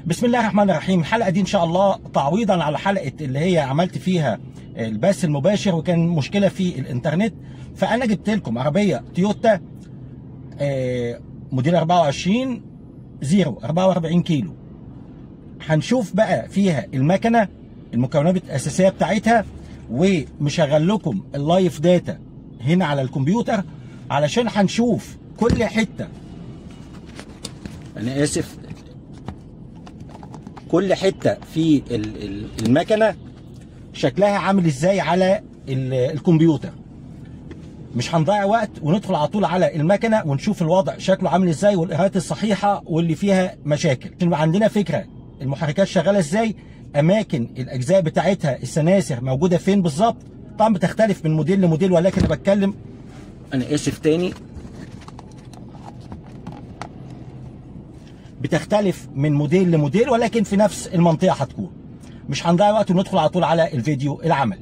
بسم الله الرحمن الرحيم الحلقه دي ان شاء الله تعويضا على حلقه اللي هي عملت فيها البث المباشر وكان مشكله في الانترنت فانا جبت لكم عربيه تويوتا آه، موديل 24 زيرو 44 كيلو هنشوف بقى فيها المكنه المكونات الاساسيه بتاعتها ومشغل لكم اللايف داتا هنا على الكمبيوتر علشان هنشوف كل حته انا اسف كل حته في ال- ال- المكنه شكلها عامل ازاي على ال- الكمبيوتر مش هنضيع وقت وندخل على طول على المكنه ونشوف الوضع شكله عامل ازاي والقراءات الصحيحه واللي فيها مشاكل عشان يبقى عندنا فكره المحركات شغاله ازاي اماكن الاجزاء بتاعتها السناسر موجوده فين بالظبط طبعا بتختلف من موديل لموديل ولكن انا بتكلم انا اسف تاني بتختلف من موديل لموديل ولكن في نفس المنطقه هتكون مش هنضيع وقت وندخل على طول على الفيديو العملي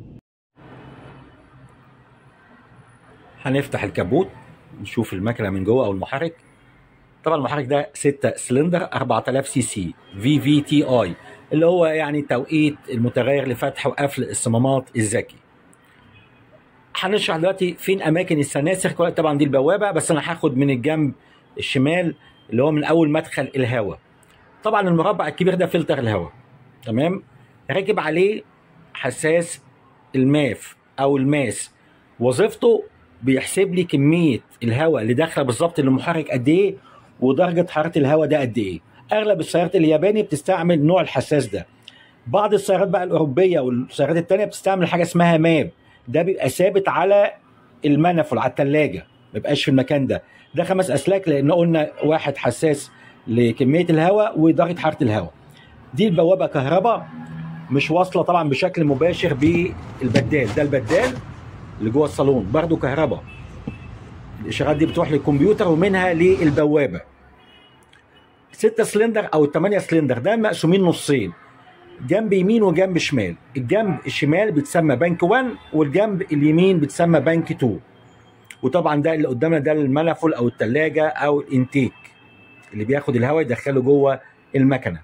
هنفتح الكبوت نشوف المكنه من جوه او المحرك طبعا المحرك ده 6 سلندر 4000 سي سي في في تي اي اللي هو يعني توقيت المتغير لفتح وقفل الصمامات الذكي هنشرح دلوقتي فين اماكن السناسر كلها طبعا دي البوابه بس انا هاخد من الجنب الشمال اللي هو من اول مدخل الهواء طبعا المربع الكبير ده فلتر الهواء تمام راكب عليه حساس الماف او الماس وظيفته بيحسب لي كميه الهواء اللي داخله بالظبط للمحرك قد ايه ودرجه حراره الهواء ده قد ايه اغلب السيارات الياباني بتستعمل نوع الحساس ده بعض السيارات بقى الاوروبيه والسيارات التانية بتستعمل حاجه اسمها ماب ده بيبقى ثابت على المنفل على الثلاجه ما بيبقاش في المكان ده ده خمس اسلاك لان قلنا واحد حساس لكميه الهواء ودرجه حراره الهواء دي البوابه كهرباء مش واصله طبعا بشكل مباشر بالبدال ده البدال اللي جوه الصالون برضه كهرباء الاشارات دي بتروح للكمبيوتر ومنها للبوابه 6 سلندر او 8 سلندر ده مقسومين نصين جنب يمين وجنب شمال الجنب الشمال بيتسمى بنك 1 والجنب اليمين بيتسمى بنك 2 وطبعا ده اللي قدامنا ده المنفل او الثلاجه او الانتيك اللي بياخد الهواء يدخله جوه المكنه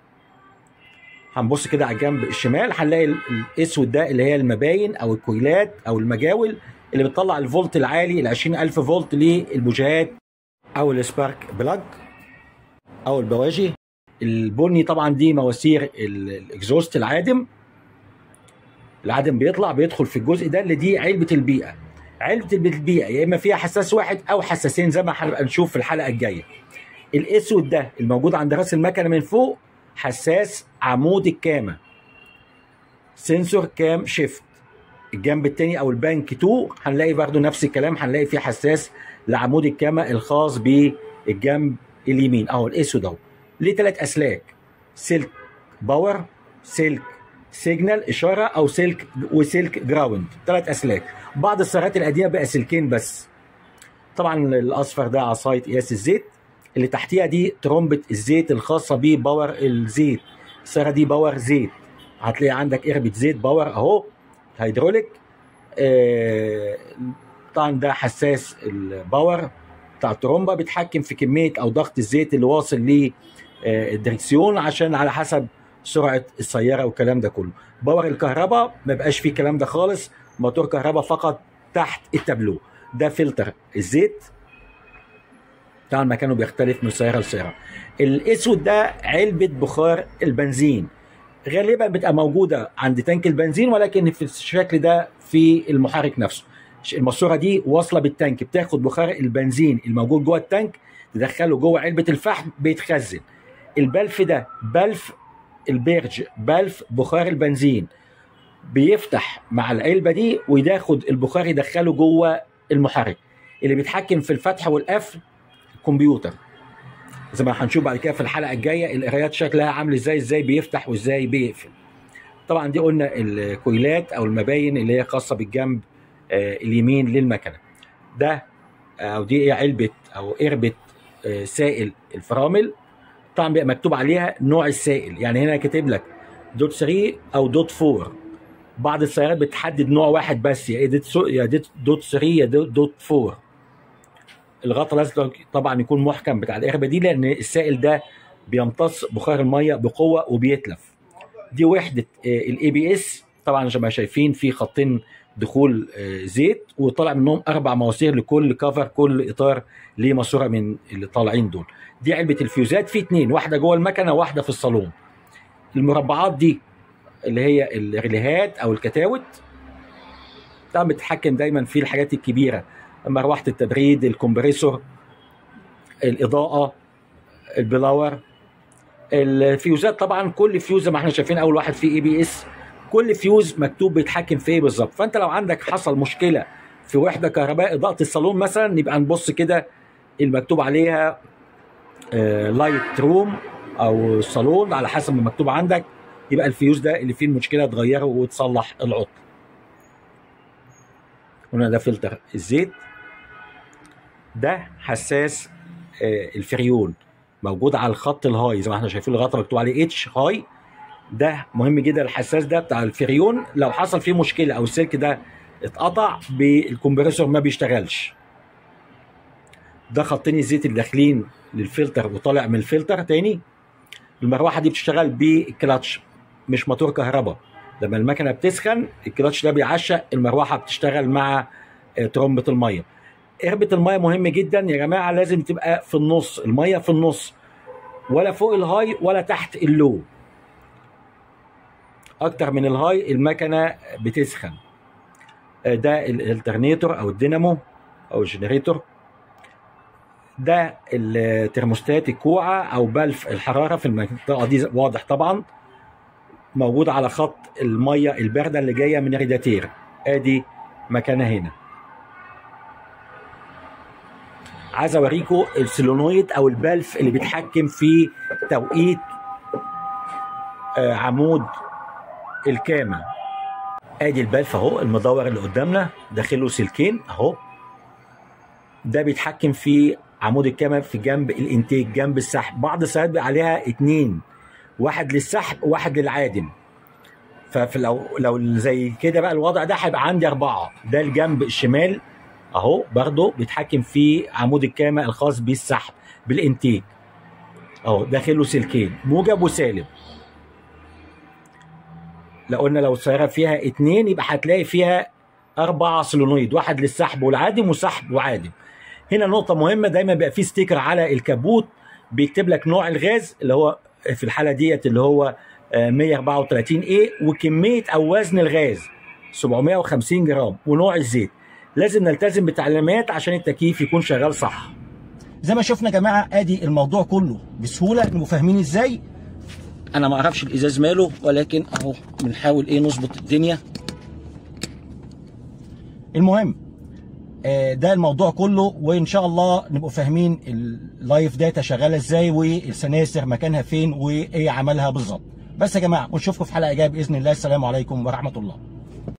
هنبص كده على الجنب الشمال هنلاقي ال- الاسود ده اللي هي المباين او الكويلات او المجاول اللي بتطلع الفولت العالي ال 20000 فولت للبوجيهات او السبارك بلاج او البواجي البني طبعا دي مواسير ال- الاكزوست العادم العادم بيطلع بيدخل في الجزء ده اللي دي علبه البيئه علبه البيئه يا اما فيها حساس واحد او حساسين زي ما هنبقى نشوف في الحلقه الجايه الاسود ده الموجود عند راس المكنه من فوق حساس عمود الكامه سنسور كام شيفت الجنب التاني او البانك 2 هنلاقي برضو نفس الكلام هنلاقي فيه حساس لعمود الكامه الخاص بالجنب اليمين اهو الاسود اهو ليه ثلاث اسلاك سلك باور سلك سيجنال اشاره او سلك وسلك جراوند ثلاث اسلاك بعض السيارات القديمه بقى سلكين بس طبعا الاصفر ده عصايه قياس الزيت اللي تحتيها دي ترومبه الزيت الخاصه بباور الزيت السياره دي باور زيت هتلاقي عندك قربة زيت باور اهو هيدروليك آه، طبعا ده حساس الباور بتاع الترومبه بيتحكم في كميه او ضغط الزيت اللي واصل للدركسيون عشان على حسب سرعه السياره والكلام ده كله باور الكهرباء ما بقاش فيه الكلام ده خالص موتور كهرباء فقط تحت التابلو ده فلتر الزيت طبعا مكانه بيختلف من سياره لسياره الاسود ده علبه بخار البنزين غالبا بتبقى موجوده عند تانك البنزين ولكن في الشكل ده في المحرك نفسه الماسوره دي واصله بالتانك بتاخد بخار البنزين الموجود جوه التانك تدخله جوه علبه الفحم بيتخزن البلف ده بلف البيرج بلف بخار البنزين بيفتح مع العلبه دي وياخد البخار يدخله جوه المحرك اللي بيتحكم في الفتح والقفل الكمبيوتر زي ما هنشوف بعد كده في الحلقه الجايه القرايات شكلها عامل ازاي ازاي بيفتح وازاي بيقفل طبعا دي قلنا الكويلات او المباين اللي هي خاصه بالجنب آه، اليمين للمكنه ده او دي علبه او قربه آه، سائل الفرامل طبعا بيبقى مكتوب عليها نوع السائل يعني هنا كاتب لك دوت 3 او دوت 4 بعض السيارات بتحدد نوع واحد بس يا دوت سو- يا دوت- دوت 3 يا دوت دوت 4 الغطا لازم طبعا يكون محكم بتاع القربه دي لان السائل ده بيمتص بخار الميه بقوه وبيتلف دي وحده الاي بي اس طبعا زي ما شايفين في خطين دخول آه، زيت وطلع منهم اربع مواسير لكل كفر كل اطار ليه ماسوره من اللي طالعين دول دي علبه الفيوزات في اتنين واحده جوه المكنه وواحده في الصالون المربعات دي اللي هي الريليهات او الكتاوت طبعا بتتحكم دايما في الحاجات الكبيره مروحه التبريد الكمبريسور الاضاءه البلاور الفيوزات طبعا كل فيوز زي ما احنا شايفين اول واحد فيه اي بي اس كل فيوز مكتوب بيتحكم في ايه بالظبط فانت لو عندك حصل مشكله في وحده كهرباء اضاءه الصالون مثلا يبقى نبص كده المكتوب عليها لايت روم او صالون على حسب ما مكتوب عندك يبقى الفيوز ده اللي فيه المشكله تغيره وتصلح العطل هنا ده فلتر الزيت ده حساس آه، الفريون موجود على الخط الهاي زي ما احنا شايفين الغطا مكتوب عليه اتش هاي ده مهم جدا الحساس ده بتاع الفريون لو حصل فيه مشكله او السلك ده اتقطع بالكمبريسور ما بيشتغلش ده خطين الزيت اللي داخلين للفلتر وطالع من الفلتر تاني المروحه دي بتشتغل بالكلاتش مش موتور كهرباء لما المكنه بتسخن الكلاتش ده بيعشق المروحه بتشتغل مع آه، ترمبه الميه قربة الميه مهم جدا يا جماعه لازم تبقى في النص الميه في النص ولا فوق الهاي ولا تحت اللو اكتر من الهاي المكنه بتسخن آه، ده الالترنيتور او الدينامو او الجنريتور ده الترموستات الكوعه او بلف الحراره في المنطقه دي واضح طبعا موجود على خط الميه البارده اللي جايه من الريداتير ادي مكانها هنا عايز اوريكم السولونويد او البلف اللي بيتحكم في توقيت آه، عمود الكامة ادي البلف اهو المدور اللي قدامنا داخله سلكين اهو ده بيتحكم في عمود الكامة في جنب الانتاج جنب السحب بعض الساعات بيبقى عليها اتنين واحد للسحب وواحد للعادم فلو لو زي كده بقى الوضع ده هيبقى عندي اربعه ده الجنب الشمال اهو برضه بيتحكم في عمود الكامة الخاص بالسحب بالانتاج اهو داخله سلكين موجب وسالب لو قلنا لو السياره فيها اتنين يبقى هتلاقي فيها اربع سولونويد واحد للسحب والعادم وسحب وعادم هنا نقطه مهمه دايما بيبقى في ستيكر على الكبوت بيكتب لك نوع الغاز اللي هو في الحاله ديت اللي هو آه، 134 اي وكميه او وزن الغاز 750 جرام ونوع الزيت لازم نلتزم بالتعليمات عشان التكييف يكون شغال صح زي ما شفنا يا جماعه ادي الموضوع كله بسهوله نبقوا فاهمين ازاي انا ما اعرفش الازاز ماله ولكن اهو بنحاول ايه نظبط الدنيا المهم آه، ده الموضوع كله وان شاء الله نبقوا فاهمين اللايف داتا شغاله ازاي والسناسر مكانها فين وايه عملها بالظبط بس يا جماعه ونشوفكم في حلقه جايه باذن الله السلام عليكم ورحمه الله